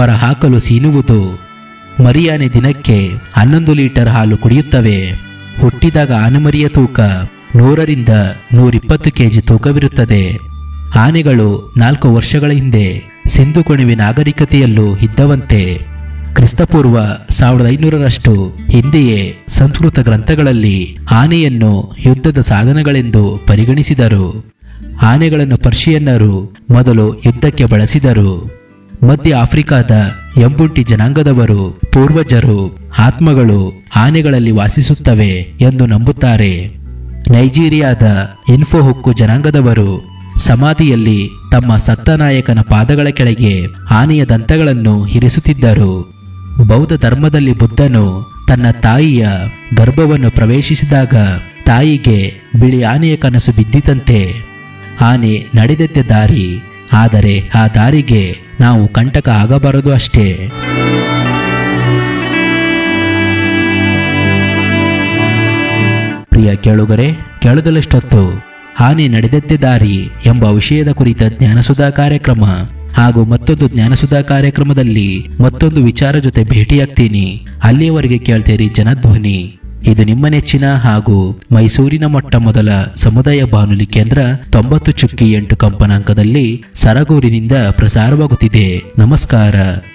ಹೊರ ಹಾಕಲು ಸೀನುವುದು ಮರಿಯಾನೆ ದಿನಕ್ಕೆ ಹನ್ನೊಂದು ಲೀಟರ್ ಹಾಲು ಕುಡಿಯುತ್ತವೆ ಹುಟ್ಟಿದಾಗ ಆನೆಮರಿಯ ತೂಕ ನೂರರಿಂದ ನೂರಿಪ್ಪತ್ತು ಕೆಜಿ ತೂಕವಿರುತ್ತದೆ ಆನೆಗಳು ನಾಲ್ಕು ವರ್ಷಗಳ ಹಿಂದೆ ಸಿಂಧು ಕಣಿವೆ ನಾಗರಿಕತೆಯಲ್ಲೂ ಇದ್ದವಂತೆ ಕ್ರಿಸ್ತಪೂರ್ವ ಸಾವಿರದ ಐನೂರರಷ್ಟು ಹಿಂದೆಯೇ ಸಂಸ್ಕೃತ ಗ್ರಂಥಗಳಲ್ಲಿ ಆನೆಯನ್ನು ಯುದ್ಧದ ಸಾಧನಗಳೆಂದು ಪರಿಗಣಿಸಿದರು ಆನೆಗಳನ್ನು ಪರ್ಷಿಯನ್ನರು ಮೊದಲು ಯುದ್ಧಕ್ಕೆ ಬಳಸಿದರು ಮಧ್ಯ ಆಫ್ರಿಕಾದ ಎಂಬುಂಟಿ ಜನಾಂಗದವರು ಪೂರ್ವಜರು ಆತ್ಮಗಳು ಆನೆಗಳಲ್ಲಿ ವಾಸಿಸುತ್ತವೆ ಎಂದು ನಂಬುತ್ತಾರೆ ನೈಜೀರಿಯಾದ ಇನ್ಫೋ ಹುಕ್ಕು ಜನಾಂಗದವರು ಸಮಾಧಿಯಲ್ಲಿ ತಮ್ಮ ಸತ್ತ ನಾಯಕನ ಪಾದಗಳ ಕೆಳಗೆ ಆನೆಯ ದಂತಗಳನ್ನು ಇರಿಸುತ್ತಿದ್ದರು ಬೌದ್ಧ ಧರ್ಮದಲ್ಲಿ ಬುದ್ಧನು ತನ್ನ ತಾಯಿಯ ಗರ್ಭವನ್ನು ಪ್ರವೇಶಿಸಿದಾಗ ತಾಯಿಗೆ ಬಿಳಿ ಆನೆಯ ಕನಸು ಬಿದ್ದಿತಂತೆ ಆನೆ ನಡೆದದ್ದ ದಾರಿ ಆದರೆ ಆ ದಾರಿಗೆ ನಾವು ಕಂಟಕ ಆಗಬಾರದು ಅಷ್ಟೇ ಪ್ರಿಯ ಕೇಳುಗರೆ ಕೇಳದಲ್ಲಷ್ಟೊತ್ತು ಆನೆ ನಡೆದದ್ದೇ ದಾರಿ ಎಂಬ ವಿಷಯದ ಕುರಿತ ಜ್ಞಾನಸುಧಾ ಕಾರ್ಯಕ್ರಮ ಹಾಗೂ ಮತ್ತೊಂದು ಜ್ಞಾನಸುಧಾ ಕಾರ್ಯಕ್ರಮದಲ್ಲಿ ಮತ್ತೊಂದು ವಿಚಾರ ಜೊತೆ ಭೇಟಿಯಾಗ್ತೀನಿ ಅಲ್ಲಿಯವರೆಗೆ ಕೇಳ್ತೀರಿ ಜನಧ್ವನಿ ಇದು ನಿಮ್ಮ ನೆಚ್ಚಿನ ಹಾಗೂ ಮೈಸೂರಿನ ಮೊಟ್ಟ ಮೊದಲ ಸಮುದಾಯ ಬಾನುಲಿ ಕೇಂದ್ರ ತೊಂಬತ್ತು ಚುಕ್ಕಿ ಎಂಟು ಕಂಪನಾಂಕದಲ್ಲಿ ಸರಗೂರಿನಿಂದ ಪ್ರಸಾರವಾಗುತ್ತಿದೆ ನಮಸ್ಕಾರ